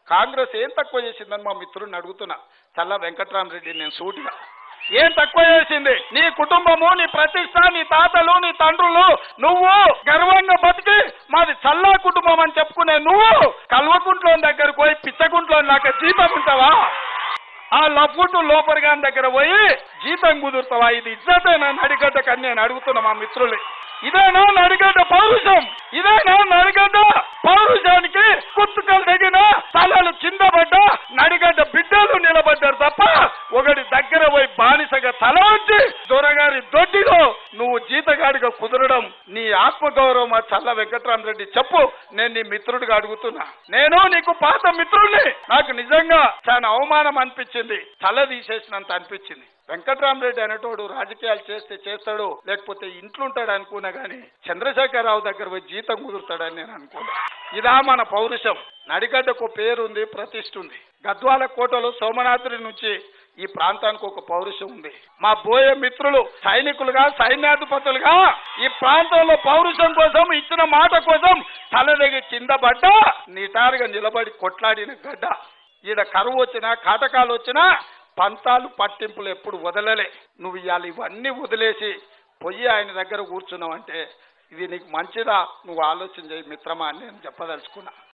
కాంగ్రెస్ ఏం తక్కువ చేసిందని మా మిత్రుడిని అడుగుతున్నా చల్ల వెంకట్రామరెడ్డి నేను సూటిగా ఏం తక్కువ చేసింది నీ కుటుంబము నీ ప్రతిష్ట నీ తాతలు నీ తండ్రులు నువ్వు గర్వంగా బతికి మాది చల్లా కుటుంబం అని చెప్పుకునే నువ్వు కల్వకుంట్లో దగ్గరకు పోయి పిచ్చకుంట్లో నాకు జీతం ఉంటావా ఆ లఫుట్ లోపర్ గాని దగ్గర పోయి జీతం కుదురుతావా ఇది ఇజ్జతేనా నడిగడ్డకు అని నేను అడుగుతున్నా మా మిత్రులు ఇదేనా నడిగడ్డ పౌరుషం ఇదేనా నడిగడ్డ పౌరుషానికి కుత్తుకలు తగిన తలలు చిందబడ్డ నడిగడ్డ బిడ్డలు నిలబడ్డారు తప్ప ఒకటి దగ్గర పోయి బానిసగా తల వచ్చి దొరగారి దొడ్డిలో నువ్వు జీతగాడిగా కుదరడం నీ ఆత్మగౌరవం ఆ చల్ల వెంకట్రామరెడ్డి చెప్పు నేను నీ మిత్రుడిగా అడుగుతున్నా నేను నీకు పాత మిత్రుడిని నాకు నిజంగా చాలా అవమానం అనిపించింది తల తీసేసినంత అనిపించింది వెంకట్రామరెడ్డి అనేటోడు రాజకీయాలు చేస్తే చేస్తాడు లేకపోతే ఇంట్లో ఉంటాడు అనుకున్నా గానీ చంద్రశేఖరరావు దగ్గర పోయి జీతం కుదురుతాడని నేను అనుకున్నా ఇదా మన పౌరుషం నడిగడ్డకు పేరుంది ప్రతిష్ఠ ఉంది గద్వాల కోటలో సోమనాథుడి నుంచి ఈ ప్రాంతానికి ఒక పౌరుషం ఉంది మా బోయే మిత్రులు సైనికులుగా సైన్యాధిపతులుగా ఈ ప్రాంతంలో పౌరుషం కోసం ఇచ్చిన మాట కోసం తలదగి కింద పడ్డ నిటారుగా నిలబడి కొట్లాడిన గడ్డ ఈడ కరువు వచ్చినా కాటకాలు వచ్చినా పంతాలు పట్టింపులు ఎప్పుడు వదలలే నువ్వు ఇవాళ ఇవన్నీ వదిలేసి పొయ్యి ఆయన దగ్గర కూర్చున్నావంటే ఇది నీకు మంచిదా నువ్వు ఆలోచన చేయి మిత్రమా అని నేను చెప్పదలుచుకున్నా